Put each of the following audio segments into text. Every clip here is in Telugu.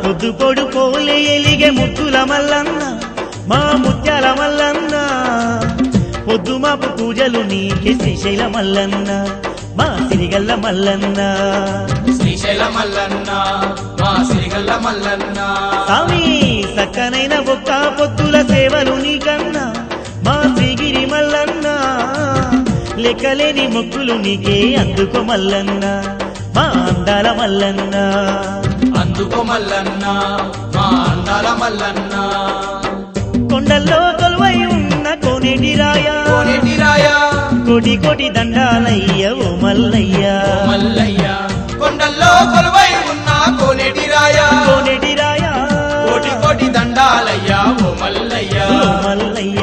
పొద్దు పొడు పోలే ఎలిగే ముద్దుల మల్లన్న మా ముత్యాల మల్లన్న పొద్దు మాపు పూజలు నీకే శ్రీశైల మల్లన్న మా సిరిగల్ల మల్లన్న శ్రీశైల మల్లన్న మా సిరిగల్ల మల్లన్న స్వామి సక్కనైన ఒక్క పొద్దుల సేవలు నీకన్నా మా శ్రీగిరి మల్లన్న లెక్కలేని మొక్కులు నీకే అందుకో మల్లన్న మా అందాల మల్లన్న అందుకో మల్లన్న మా అందాల మల్లన్న కొండల్లో కొలువై ఉన్న కోనేటి రాయ కోనేటి రాయా కోటి కోటి దండాలయ్య ఓ మల్లయ్య మల్లయ్య కొండల్లో కొలువై ఉన్న కోనేటి రాయా కోనేటి రాయ కోటి కోటి దండాలయ్యా ఓ మల్లయ్య ఓ మల్లయ్య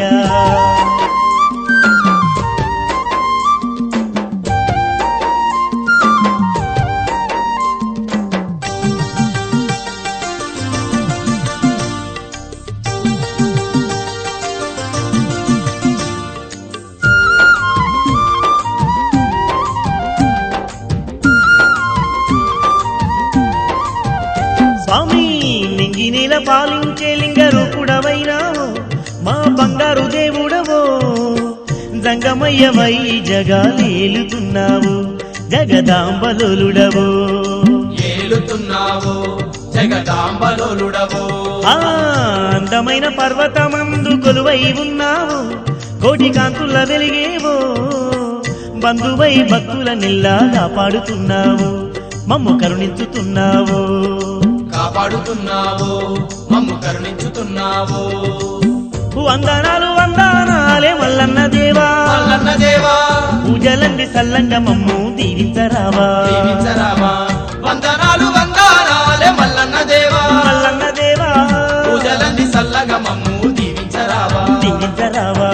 స్వామి నింగి నేల పాలించే లింగ రూపుడవైనావు మా బంగారు దేవుడవో జంగమయ్యవై జగాలేలుతున్నావు జగదాంబలుడవో ఏలుతున్నావు జగదాంబలోలుడవో ఆ అందమైన పర్వతమందు కొలువై ఉన్నావు కోటి కాంతుల వెలిగేవో బంధువై భక్తుల నిల్లా కాపాడుతున్నావు మమ్ము కరుణించుతున్నావు కాపాడుతున్నావు మమ్ము కరుణించుతున్నావు వందనాలు వందనాలే మల్లన్న దేవా మల్లన్న దేవా పూజలంది సల్లంగా మమ్ము దీవించరావా దీవించరామా వందనాలు వందనాలే మల్లన్న దేవా మల్లన్న దేవా పూజలన్నీ సల్లగా మమ్ము దీవించరావా దీవించరావా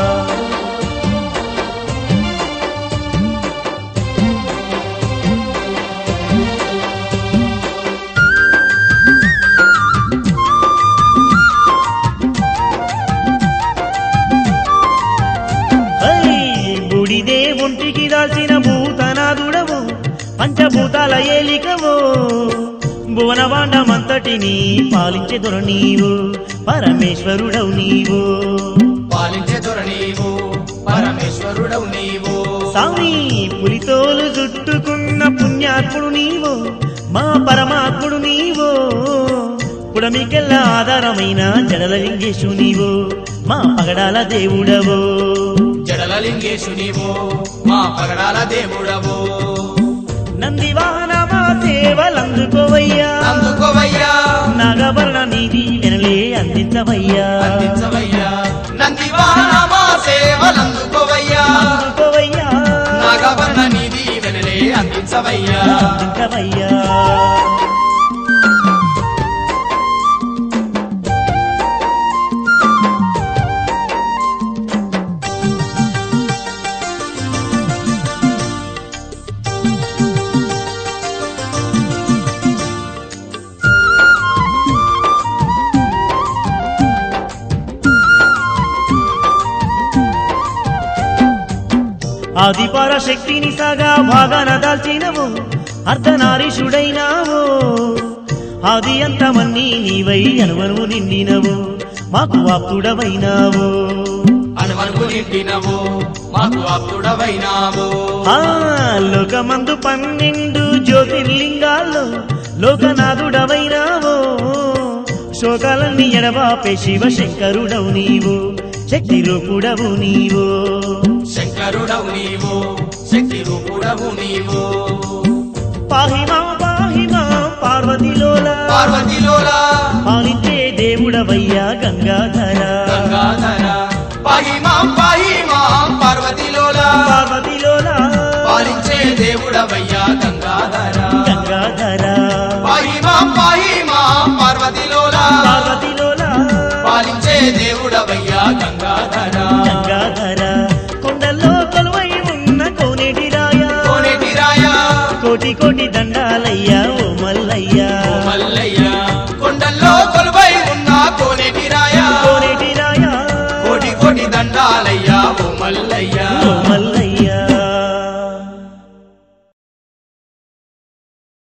హై, బుడిదే ఒంటికి దాల్చిన భూతనాదుడవు పంచభూతాల ఏలికవో భువనవాండమంతటిని పాలించే దొర నీవు పరమేశ్వరుడవు నీవు పాలించే దొర నీవు పరమేశ్వరుడవు నీవు స్వామి పులితోలు చుట్టుకున్న పుణ్యాత్ముడు నీవు మా పరమాత్ముడు నీవు పుడమికెల్ల ఆధారమైన జడల లింగేశు నీవు మా పగడాల దేవుడవో జడల లింగేశు నీవు మా పగడాల దేవుడవు నంది వాహన మా సేవలందుకోవయ్యా అందుకోవయ్యా నాగభరణ నీది వెనలే అందించవయ్యా అందించవయ్యా నంది మా సేవలందుకోవయ్యా అందుకోవయ్యా నాగవర్ణ నిధి వెనలే అందించవయ్యా అందించవయ్యా ఆదిపర శక్తిని సగా భాగాన దాల్చినవు అర్ధనారీషుడైనావు ఆది అంతమన్నీ నీవై అనువనువు నిండినవు మాకు ఆప్తుడవైనావు అనువనుకు నిండినవు మాకు అప్పుడవైనావు ఆ లోకమందు పన్నెండు జ్యోతిర్లింగాల్లో లోకనాథుడవైనావు శోకాలన్నీ ఎడబాపే శివ శంకరుడవు నీవు శక్తి రూపుడవు నీవు శంకరుడవు నీవు శక్తి రూపుడవు నీవు పాహిమా పాహిమా పార్వతిలోల పార్వతిలోలా పాలించే దేవుడవయ్యా గంగాధర గంగాధర పాహిమాం పాహిమాం పార్వతిలోలా పార్వతిలోల పాలించే దేవుడవయ్యా గంగాధర గంగాధర పాహిమాం పాహిమాం పార్వతిలోలా పార్వతిలోల పాలించే దేవుడవయ్యా గంగాధర గంగాధర కొండల్లో కొలువై ఉన్న కోనేటి రాయ కోనేటి రాయా కోటి కోటి దండాలయ్యా ఓ మల్లయ్యా